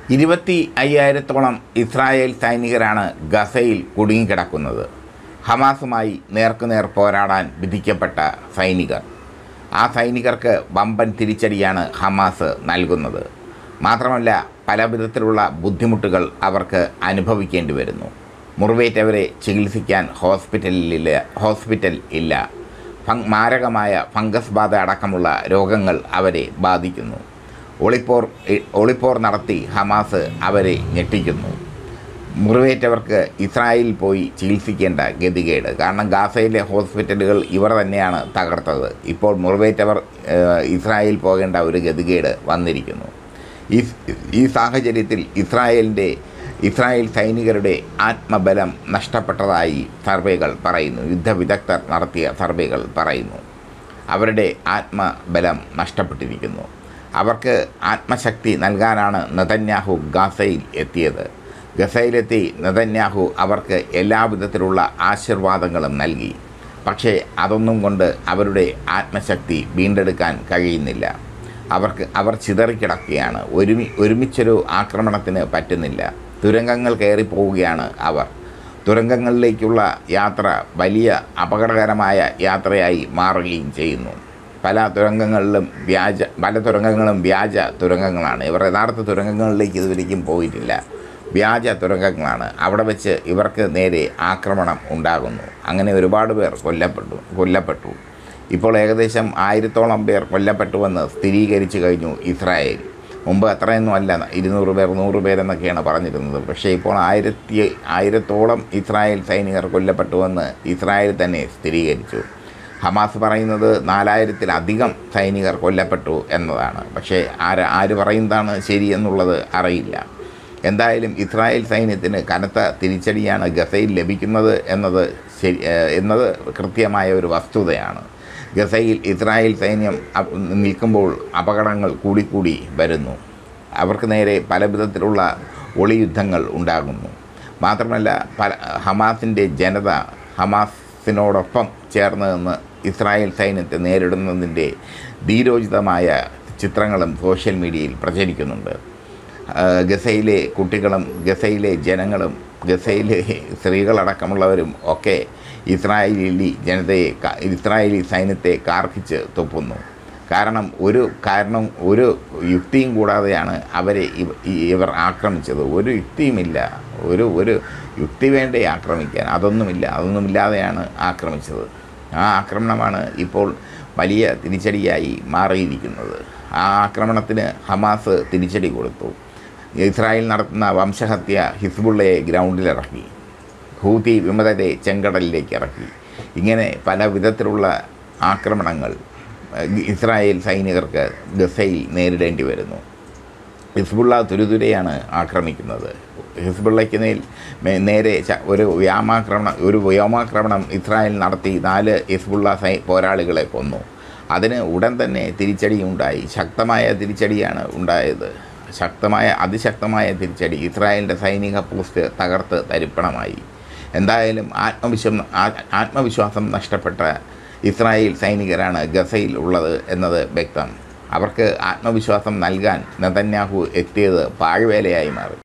ഇരുപത്തി അയ്യായിരത്തോളം ഇസ്രായേൽ സൈനികരാണ് ഗസയിൽ കുടുങ്ങിക്കിടക്കുന്നത് ഹമാസുമായി നേർക്കുനേർ പോരാടാൻ വിധിക്കപ്പെട്ട സൈനികർ ആ സൈനികർക്ക് വമ്പൻ തിരിച്ചടിയാണ് ഹമാസ് നൽകുന്നത് മാത്രമല്ല പല വിധത്തിലുള്ള ബുദ്ധിമുട്ടുകൾ അവർക്ക് അനുഭവിക്കേണ്ടി വരുന്നു മുറിവേറ്റവരെ ചികിത്സിക്കാൻ ഹോസ്പിറ്റലിൽ ഹോസ്പിറ്റൽ ഇല്ല ഫങ് മാരകമായ ഫംഗസ് ബാധ അടക്കമുള്ള രോഗങ്ങൾ അവരെ ബാധിക്കുന്നു ഒളിപ്പോർ ഒളിപ്പോർ നടത്തി ഹമാസ് അവരെ ഞെട്ടിക്കുന്നു മുറിവേറ്റവർക്ക് ഇസ്രായേലിൽ പോയി ചികിത്സിക്കേണ്ട ഗതികേട് കാരണം ഗാസയിലെ ഹോസ്പിറ്റലുകൾ ഇവർ തന്നെയാണ് തകർത്തത് ഇപ്പോൾ മുറിവേറ്റവർ ഏഹ്, ഇസ്രായേൽ പോകേണ്ട ഒരു ഗതികേട് വന്നിരിക്കുന്നു ഈ ഈ സാഹചര്യത്തിൽ ഇസ്രായേലിൻ്റെ ഇസ്രായേൽ സൈനികരുടെ ആത്മബലം നഷ്ടപ്പെട്ടതായി സർവേകൾ പറയുന്നു യുദ്ധവിദഗ്ധർ നടത്തിയ സർവേകൾ പറയുന്നു അവരുടെ ആത്മബലം നഷ്ടപ്പെട്ടിരിക്കുന്നു അവർക്ക് ആത്മശക്തി നൽകാനാണ് നെതന്യാഹു ഗാസയിൽ എത്തിയത് ഗസയിലെത്തി നെതന്യാഹു അവർക്ക് എല്ലാവിധത്തിലുള്ള ആശീർവാദങ്ങളും നൽകി പക്ഷേ അതൊന്നും കൊണ്ട് അവരുടെ ആത്മശക്തി വീണ്ടെടുക്കാൻ കഴിയുന്നില്ല അവർക്ക് അവർ ചിതറിക്കിടക്കുകയാണ് ഒരുമി ഒരുമിച്ചൊരു ആക്രമണത്തിന് പറ്റുന്നില്ല തുരങ്കങ്ങൾ കയറിപ്പോവുകയാണ് അവർ തുരങ്കങ്ങളിലേക്കുള്ള യാത്ര വലിയ അപകടകരമായ യാത്രയായി മാറുകയും ചെയ്യുന്നു പല തുരങ്കങ്ങളിലും വ്യാജ പല തുരങ്കങ്ങളും വ്യാജ തുരങ്കങ്ങളാണ് ഇവർ യഥാർത്ഥ തുരങ്കങ്ങളിലേക്ക് ഇതുവരെയും പോയിട്ടില്ല വ്യാജ തുരങ്കങ്ങളാണ് അവിടെ വെച്ച് ഇവർക്ക് നേരെ ആക്രമണം ഉണ്ടാകുന്നു അങ്ങനെ ഒരുപാട് പേർ കൊല്ലപ്പെട്ടു കൊല്ലപ്പെട്ടു ഇപ്പോൾ ഏകദേശം ആയിരത്തോളം പേർ കൊല്ലപ്പെട്ടുവെന്ന് സ്ഥിരീകരിച്ചു കഴിഞ്ഞു ഇസ്രായേൽ മുമ്പ് അത്രയൊന്നും അല്ല ഇരുന്നൂറ് പേർ നൂറ് പേരെന്നൊക്കെയാണ് പറഞ്ഞിരുന്നത് പക്ഷേ ഇപ്പോൾ ആയിരത്തി ആയിരത്തോളം ഇസ്രായേൽ സൈനികർ കൊല്ലപ്പെട്ടുവെന്ന് ഇസ്രായേൽ തന്നെ സ്ഥിരീകരിച്ചു ഹമാസ് പറയുന്നത് നാലായിരത്തിലധികം സൈനികർ കൊല്ലപ്പെട്ടു എന്നതാണ് പക്ഷേ ആര് ആര് പറയുന്നതാണ് ശരി എന്നുള്ളത് അറിയില്ല എന്തായാലും ഇസ്രായേൽ സൈന്യത്തിന് കനത്ത തിരിച്ചടിയാണ് ഗസയിൽ ലഭിക്കുന്നത് എന്നത് ശരി ഏഹ് എന്നത് കൃത്യമായ ഒരു വസ്തുതയാണ് ഗസയിൽ ഇസ്രായേൽ സൈന്യം അപ് നിൽക്കുമ്പോൾ അപകടങ്ങൾ കൂടിക്കൂടി വരുന്നു അവർക്ക് നേരെ പല വിധത്തിലുള്ള ഒളിയുദ്ധങ്ങൾ ഉണ്ടാകുന്നു മാത്രമല്ല പല ഹമാസിൻ്റെ ജനത ഹമാസിനോടൊപ്പം ചേർന്ന് നിന്ന് ഇസ്രായേൽ സൈന്യത്തെ നേരിടുന്നതിൻ്റെ ധീരോചിതമായ ചിത്രങ്ങളും സോഷ്യൽ മീഡിയയിൽ പ്രചരിക്കുന്നുണ്ട് ആ, ഗസയിലെ കുട്ടികളും ഗസയിലെ ജനങ്ങളും ഗസയിലെ സ്ത്രീകളടക്കമുള്ളവരും ഒക്കെ ഇസ്രായേലി ജനതയെ ക- ഇസ്രായേലി സൈന്യത്തെ കാർക്കിച്ച് തുപ്പുന്നു കാരണം ഒരു കാരണം ഒരു യുക്തിയും കൂടാതെയാണ് അവരെ ഇവ- ഈ- ഇവർ ആക്രമിച്ചത് ഒരു യുക്തിയുമില്ല ഒരു ഒരു യുക്തി വേണ്ടേ ആക്രമിക്കാൻ അതൊന്നുമില്ല അതൊന്നുമില്ലാതെയാണ് ആക്രമിച്ചത് ആ ആക്രമണമാണ് ഇപ്പോൾ വലിയ തിരിച്ചടിയായി മാറിയിരിക്കുന്നത് ആ ആക്രമണത്തിന് ഹമാസ് തിരിച്ചടി കൊടുത്തു ഇസ്രായേൽ നടത്തുന്ന വംശഹത്യ ഹിസ്ബുള്ളയെ ഗ്രൗണ്ടിലിറക്കി ഹൂതി വിമതരെ ചെങ്കടലിലേക്ക് ഇറക്കി ഇങ്ങനെ പല വിധത്തിലുള്ള ആക്രമണങ്ങൾ ഏഹ്, ഇസ്രായേൽ സൈനികർക്ക് ഗസയിൽ നേരിടേണ്ടി വരുന്നു ഹിസ്ബുള്ള തുരുതുരെയാണ് ആക്രമിക്കുന്നത് ഹിസ്ബുള്ളയ്ക്ക് നേൽ മേ- നേരെ ച- ഒരു വ്യാമാക്രമണം ഒരു വ്യോമാക്രമണം ഇസ്രായേൽ നടത്തി നാല് ഹിസ്ബുള്ള സൈ പോരാളികളെ കൊന്നു അതിന് ഉടൻ തന്നെ തിരിച്ചടി ഉണ്ടായി ശക്തമായ തിരിച്ചടിയാണ് ഉണ്ടായത് ശക്തമായ അതിശക്തമായ തിരിച്ചടി ഇസ്രായേലിൻ്റെ സൈനിക പോസ്റ്റ് തകർത്ത് തരിപ്പണമായി എന്തായാലും ആത്മവിശ്വം ആ- ആത്മവിശ്വാസം നഷ്ടപ്പെട്ട ഇസ്രായേൽ സൈനികരാണ് ഗസയിൽ ഉള്ളത് എന്നത് വ്യക്തം അവർക്ക് ആത്മവിശ്വാസം നൽകാൻ നെതന്യാഹു എത്തിയത് പാഴ്വേലയായി മാറി